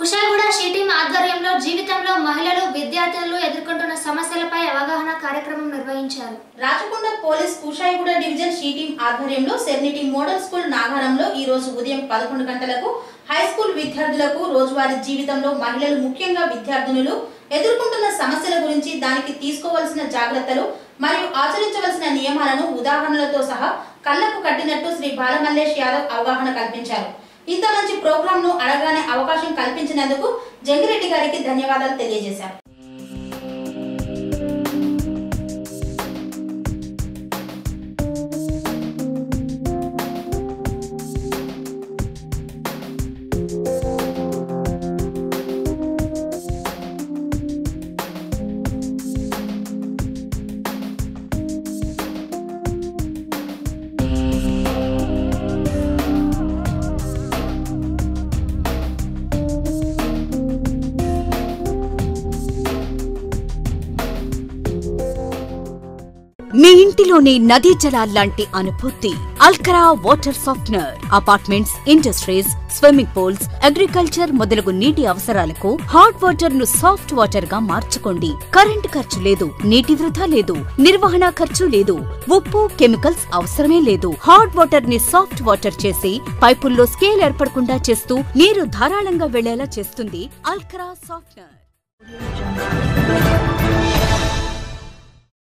Kushaiguda SHE Team ఆధ్వర్యంలో జీవితంలో మహిళలు విద్యార్థులు ఎదుర్కొంటున్న సమస్యలపై అవగాహన కార్యక్రమం నిర్వహించారు Rachakonda police Kushaiguda division she team ఆధ్వర్యంలో సెర్నిటీ మోడల్ స్కూల్ నాగారంలో ఈ రోజు ఉదయం పదకొండు గంటలకు హై స్కూల్ విద్యార్థులకు రోజువారీ జీవితంలో మహిళలు ముఖ్యంగా విద్యార్థినులు ఎదుర్కొంటున్న సమస్యల గురించి దానికి తీసుకోవాల్సిన జాగ్రత్తలు మరియు ఆచరించవలసిన నియమాలను ఉదాహరణలతో సహా కళ్లకు కట్టినట్టు శ్రీ బాలమల్లేష్ యాదవ్ అవగాహన కల్పించారు ఇంత మంచి ప్రోగ్రామ్ ను అడగానే అవకాశం కల్పించినందుకు జంగిరెడ్డి గారికి ధన్యవాదాలు తెలియజేశారు మీ ఇంటిలోని నదీ జలాల్లాంటి అనుభూతి అల్కరా water softener apartments industries swimming pools agriculture మొదలగు నీటి అవసరాలకు హాట్ వాటర్ ను సాఫ్ట్ వాటర్ గా మార్చుకోండి కరెంట్ ఖర్చు లేదు నీటి వృధా లేదు నిర్వహణ ఖర్చు లేదు ఉప్పు కెమికల్స్ అవసరమే లేదు హాట్ వాటర్ ని సాఫ్ట్ వాటర్ చేసి పైపుల్లో స్కేల్ ఏర్పడకుండా చేస్తూ నీరు ధారాళంగా వెళ్లేలా చేస్తుంది అల్కరా సాఫ్ట్నర్